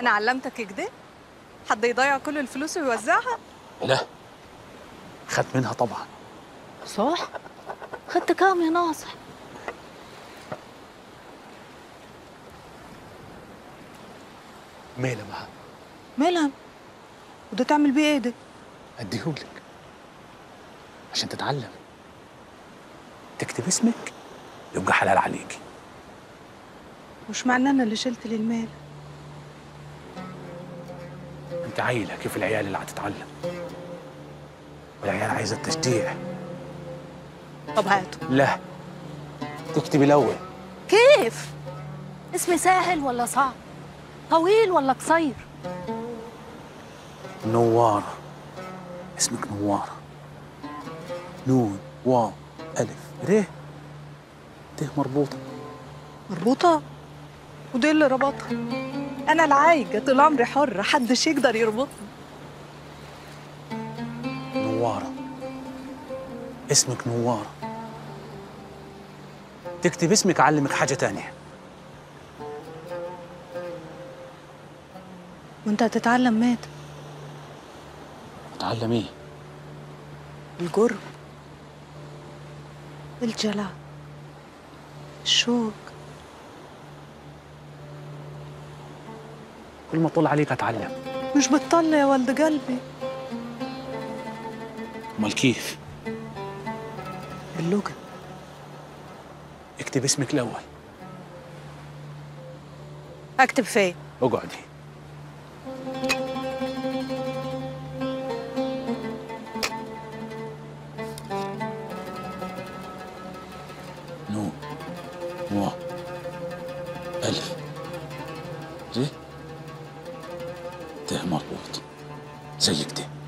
انا علمتك كده حد يضيع كل الفلوس ويوزعها لا خدت منها طبعا صح خدت كام يا ناصح ميلة معها ملهم وده تعمل بيه ايه ده اديهولك عشان تتعلم تكتب اسمك يبقى حلال عليكي مش معناه انا اللي شلت لي المال انت عايله كيف العيال اللي هتتعلم والعيال عايزه التشجيع طب هاته لا تكتبي الاول كيف اسمي سهل ولا صعب طويل ولا قصير نوارة اسمك نوارة نون واو ألف ر ت مربوطة مربوطة وده اللي ربطها انا العايجة طول عمري حرة حدش يقدر يربطني نوارة اسمك نوارة تكتب اسمك أعلمك حاجة تانية وانت هتتعلم مات تعلم ايه؟ الجرم الجلع الشوق كل ما طول عليك أتعلم مش بتطلع يا ولد قلبي أمال كيف؟ باللغة اكتب اسمك الأول اكتب فين اقعدي نو وا ألف ر ت مربوط زي كده